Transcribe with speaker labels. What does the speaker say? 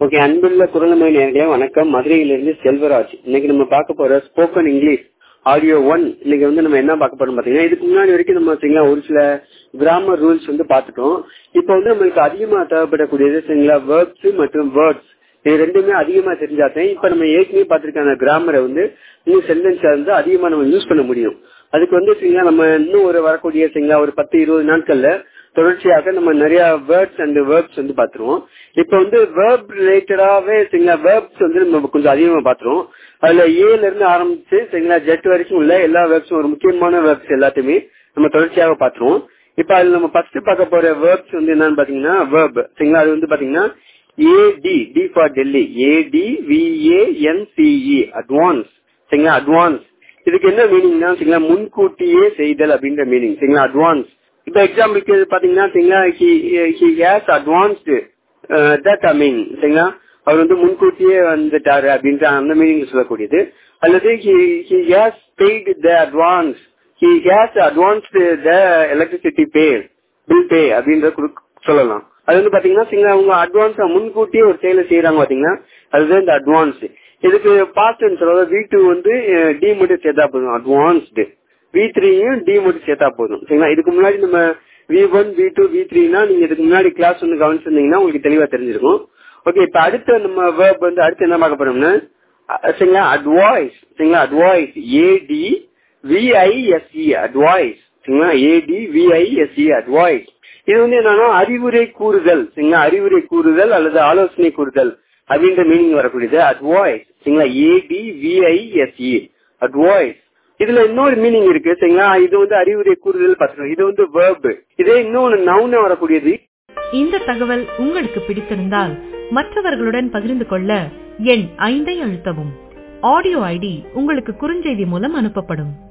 Speaker 1: okay அன்புள்ள குரலமை நேர்களே வணக்கம் மதுரையிலிருந்து செல்வராஜ் இன்னைக்கு நம்ம பார்க்க போற ஸ்போக்கன் இங்கிலீஷ் ஆடியோ ஒன் இன்னைக்கு வந்து நம்ம என்ன பார்க்க போறோம் பாத்தீங்கன்னா இதுக்கு முன்னாடி வரைக்கும் நம்ம சரிங்களா ஒரு சில கிராமர் ரூல்ஸ் வந்து பார்த்துட்டோம் இப்போ வந்து நம்மளுக்கு அதிகமா தேவைப்படக்கூடியது சரிங்களா வேர்ப்ஸ் மற்றும் வேர்ட்ஸ் இது ரெண்டுமே அதிகமா தெரிஞ்சாதான் இப்ப நம்ம ஏற்கனவே பார்த்திருக்க அந்த கிராமரை வந்து இன்னும் சென்டென்ஸா வந்து அதிகமா நம்ம யூஸ் பண்ண முடியும் அதுக்கு வந்து சரிங்களா நம்ம இன்னும் ஒரு வரக்கூடிய சரிங்களா ஒரு பத்து இருபது நாட்கள்ல தொடர்ச்சியாக நம்ம நிறைய வேர்ட்ஸ் அண்ட் வேர்ப்ஸ் வந்து பாத்துருவோம் இப்ப வந்து வேர்ப் ரிலேட்டடாவே சரிங்களா வேர்ப்ஸ் வந்து நம்ம கொஞ்சம் அதிகமா பாத்துருவோம் அதுல ஏல இருந்து ஆரம்பிச்சு சரிங்களா ஜெட் வரைக்கும் உள்ள எல்லா வேர்ப்ஸும் ஒரு முக்கியமான வேர்ப்ஸ் எல்லாத்தையுமே நம்ம தொடர்ச்சியாக பாத்துருவோம் இப்ப அதுல நம்ம ஃபர்ஸ்ட் பார்க்க போற வேர்ப்ஸ் வந்து என்னன்னு பாத்தீங்கன்னா வேர்ப் சரிங்களா அது வந்து பாத்தீங்கன்னா A D D for Delhi A D V A N C E advance சரிங்களா அட்வான்ஸ் இதுக்கு என்ன மீனிங்னா சரிங்களா முன்கூட்டியே செய்தல் அப்படின்ற மீனிங் சரிங்களா அட்வான்ஸ் இப்ப எக்ஸாம்பிளுக்கு பாத்தீங்கன்னா சரிங்களா he has advanced that I mean சரிங்களா அவர் வந்து முன்கூட்டியே வந்துட்டாரு அப்படின்ற அந்த மீனிங் சொல்லக்கூடியது அல்லது he has paid the advance he has advanced the electricity pay bill pay அப்படின்ற சொல்லலாம் அது வந்து பாத்தீங்கன்னா சரிங்களா அவங்க அட்வான்ஸ் முன்கூட்டியே ஒரு செயலை செய்யறாங்க பாத்தீங்கன்னா அதுதான் இந்த அட்வான்ஸ் இதுக்கு பாஸ்ட் சொல்றது வி டூ வந்து டி மட்டும் சேர்த்தா போதும் அட்வான்ஸ்டு வி த்ரீயும் டி மட்டும் சேர்த்தா போதும் சரிங்களா இதுக்கு முன்னாடி நம்ம V one V two V த்ரீனா நீங்க இதுக்கு முன்னாடி கிளாஸ் வந்து கவனிச்சிருந்தீங்கன்னா உங்களுக்கு தெளிவா தெரிஞ்சிருக்கும் ஓகே இப்ப அடுத்த நம்ம வேர்ப் வந்து அடுத்து என்ன பார்க்க போறோம்னா சரிங்களா அட்வாய்ஸ் சரிங்களா அட்வாய்ஸ் ஏடி விஐஎஸ்இ அட்வாய்ஸ் சரிங்களா ஏடி விஐஎஸ்இ அட்வாய்ஸ் இது வந்து என்னன்னா அறிவுரை கூறுதல் சரிங்களா அறிவுரை கூறுதல் அல்லது ஆலோசனை கூறுதல் அப்படின்ற மீனிங் வரக்கூடியது அட்வாய்ஸ் சரிங்களா ஏடி விஐஎஸ்இ அட்வாய்ஸ் இதுல இன்னொரு மீனிங் இருக்கு சரிங்களா இது வந்து அறிவுரை கூறுதல் பார்த்துக்கணும் இது வந்து வேர்ப் இதே இன்னொன்னு நவுன வரக்கூடியது
Speaker 2: இந்த தகவல் உங்களுக்கு பிடித்திருந்தால் மற்றவர்களுடன் பகிர்ந்து கொள்ள எண் ஐந்தை அழுத்தவும் ஆடியோ ஐடி உங்களுக்கு குறுஞ்செய்தி மூலம் அனுப்பப்படும்